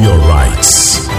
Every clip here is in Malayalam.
your rights.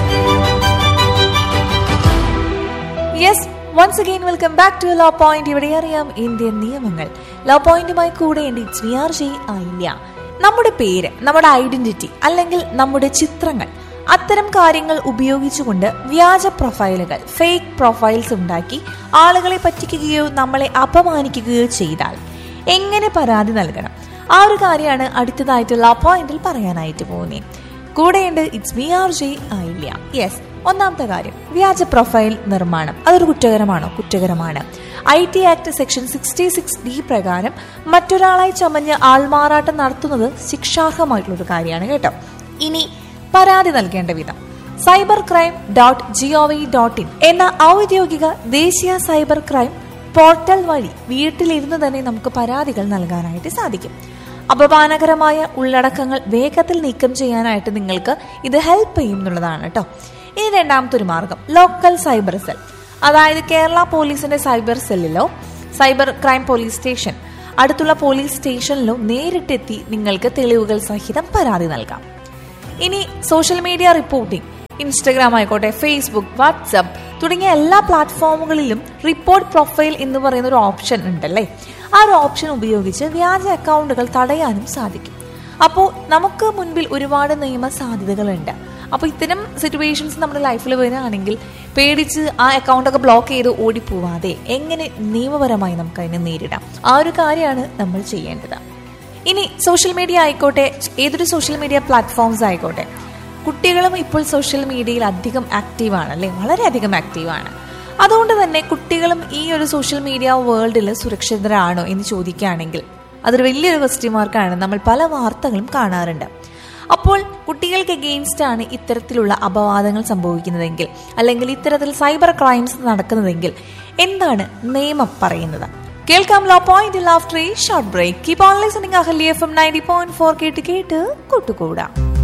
Yes once again welcome back to law point ഇവിടെ അറിയാം ഇന്ത്യൻ നിയമങ്ങൾ ലോ പോയിന്റുമായി കൂടെ ഉണ്ട് ഇറ്റ്സ് വി ആർ ജെ ആയില്ല നമ്മുടെ പേര് നമ്മുടെ ഐഡന്റിറ്റി അല്ലെങ്കിൽ നമ്മുടെ ചിത്രങ്ങൾ അത്തരം കാര്യങ്ങൾ ഉപയോഗിച്ചുകൊണ്ട് വ്യാജ പ്രൊഫൈലുകൾ ഫേക്ക് പ്രൊഫൈൽസ് ഉണ്ടാക്കി ആളുകളെ പറ്റിക്കുകയോ നമ്മളെ അപമാനിക്കുകയോ ചെയ്താൽ എങ്ങനെ പരാതി നൽകണം ആ ഒരു കാര്യമാണ് അടുത്തതായിട്ട് ലോ പോയിന്റിൽ പറയാനായിട്ട് പോകുന്നത് കൂടെയുണ്ട് ഇറ്റ്സ് വി ആർ ജെ ആയില്ല യെസ് ഒന്നാമത്തെ കാര്യം വ്യാജ പ്രൊഫൈൽ നിർമ്മാണം അതൊരു കുറ്റകരമാണോ കുറ്റകരമാണ് I T act section sixty six D പ്രകാരം മറ്റൊരാളായി ചമഞ്ഞ് ആൾമാറാട്ടം നടത്തുന്നത് ശിക്ഷാർഹമായിട്ടുള്ള ഒരു കാര്യമാണ് കേട്ടോ ഇനി പരാതി നൽകേണ്ട വിധം cyber crime dot G O V dot in എന്ന ഔദ്യോഗിക ദേശീയ സൈബർ ക്രൈം പോർട്ടൽ വഴി വീട്ടിലിരുന്ന് തന്നെ നമുക്ക് പരാതികൾ നൽകാനായിട്ട് സാധിക്കും അപമാനകരമായ ഉള്ളടക്കങ്ങൾ വേഗത്തിൽ നീക്കം ചെയ്യാനായിട്ട് നിങ്ങൾക്ക് ഇത് ഹെൽപ്പ് ചെയ്യും എന്നുള്ളതാണ് കേട്ടോ ഇനി രണ്ടാമത്തെ ഒരു മാർഗം ലോക്കൽ സൈബർ സെൽ അതായത് കേരള പോലീസിന്റെ സൈബർ സെല്ലിലോ സൈബർ ക്രൈം പോലീസ് സ്റ്റേഷൻ അടുത്തുള്ള പോലീസ് സ്റ്റേഷനിലോ നേരിട്ടെത്തി നിങ്ങൾക്ക് തെളിവുകൾ സഹിതം പരാതി നൽകാം ഇനി സോഷ്യൽ മീഡിയ റിപ്പോർട്ടിംഗ് ഇൻസ്റ്റഗ്രാം ആയിക്കോട്ടെ ഫേസ്ബുക്ക് വാട്സപ്പ് തുടങ്ങിയ എല്ലാ പ്ലാറ്റ്ഫോമുകളിലും റിപ്പോർട്ട് പ്രൊഫൈൽ എന്ന് പറയുന്ന ഒരു ഓപ്ഷൻ ഉണ്ടല്ലേ ആ ഒരു ഓപ്ഷൻ ഉപയോഗിച്ച് വ്യാജ അക്കൗണ്ടുകൾ തടയാനും സാധിക്കും അപ്പോൾ നമുക്ക് മുൻപിൽ ഒരുപാട് നിയമ സാധ്യതകളുണ്ട് അപ്പോൾ ഇത്തരം സിറ്റുവേഷൻസ് നമ്മുടെ ലൈഫിൽ വരികയാണെങ്കിൽ പേടിച്ച് ആ അക്കൗണ്ടൊക്കെ ബ്ലോക്ക് ചെയ്ത് ഓടിപ്പോവാതെ എങ്ങനെ നിയമപരമായി നമുക്ക് അതിനെ നേരിടാം ആ ഒരു കാര്യമാണ് നമ്മൾ ചെയ്യേണ്ടത് ഇനി സോഷ്യൽ മീഡിയ ആയിക്കോട്ടെ ഏതൊരു സോഷ്യൽ മീഡിയ പ്ലാറ്റ്ഫോംസ് ആയിക്കോട്ടെ കുട്ടികളും ഇപ്പോൾ സോഷ്യൽ മീഡിയയിൽ അധികം ആക്റ്റീവാണ് അല്ലേ വളരെയധികം ആക്റ്റീവാണ് അതുകൊണ്ട് തന്നെ കുട്ടികളും ഈ ഒരു സോഷ്യൽ മീഡിയ വേൾഡിൽ സുരക്ഷിതരാണോ എന്ന് ചോദിക്കുകയാണെങ്കിൽ അതൊരു വലിയൊരു ക്വസ്റ്റ്യൻ മാർക്കാണ് നമ്മൾ പല വാർത്തകളും കാണാറുണ്ട് അപ്പോൾ കുട്ടികൾക്ക് എഗെയിൻസ്റ്റ് ആണ് ഇത്തരത്തിലുള്ള അപവാദങ്ങൾ സംഭവിക്കുന്നതെങ്കിൽ അല്ലെങ്കിൽ ഇത്തരത്തിൽ സൈബർ ക്രൈംസ് നടക്കുന്നതെങ്കിൽ എന്താണ് നിയമം പറയുന്നത് കേൾക്കാം ലോ പോയിന്റ് ആഫ്റ്റർ ഈ short break keep on listening Ahalya F M ninety point four കേട്ട് കേട്ട് കൂട്ടുകൂടാം